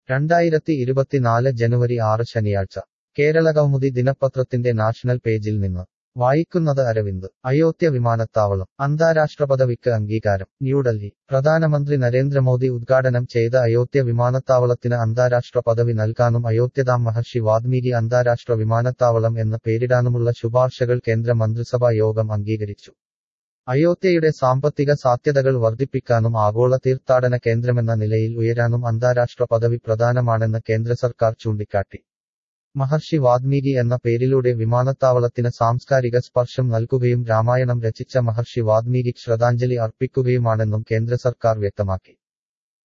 രണ്ടായിരത്തി ഇരുപത്തിനാല് ജനുവരി ആറ് ശനിയാഴ്ച കേരളകൗമുദി ദിനപത്രത്തിന്റെ നാഷണൽ പേജിൽ നിന്ന് വായിക്കുന്നത് അരവിന്ദ് അയോധ്യ വിമാനത്താവളം അന്താരാഷ്ട്ര പദവിക്ക് അംഗീകാരം ന്യൂഡൽഹി പ്രധാനമന്ത്രി നരേന്ദ്രമോദി ഉദ്ഘാടനം ചെയ്ത അയോധ്യ വിമാനത്താവളത്തിന് അന്താരാഷ്ട്ര പദവി നൽകാനും അയോധ്യധാം മഹർഷി വാൽമീകി അന്താരാഷ്ട്ര വിമാനത്താവളം എന്ന് പേരിടാനുമുള്ള ശുപാർശകൾ കേന്ദ്ര മന്ത്രിസഭാ യോഗം അംഗീകരിച്ചു അയോധ്യയുടെ സാമ്പത്തിക സാധ്യതകൾ വർദ്ധിപ്പിക്കാനും ആഗോള തീർത്ഥാടന കേന്ദ്രമെന്ന നിലയിൽ ഉയരാനും അന്താരാഷ്ട്ര പദവി പ്രധാനമാണെന്ന് കേന്ദ്ര സർക്കാർ ചൂണ്ടിക്കാട്ടി മഹർഷി വാൽമീകി എന്ന പേരിലൂടെ വിമാനത്താവളത്തിന് സാംസ്കാരിക സ്പർശം നൽകുകയും രാമായണം രചിച്ച മഹർഷി വാൽമീകിക്ക് ശ്രദ്ധാഞ്ജലി അർപ്പിക്കുകയുമാണെന്നും കേന്ദ്ര സർക്കാർ വ്യക്തമാക്കി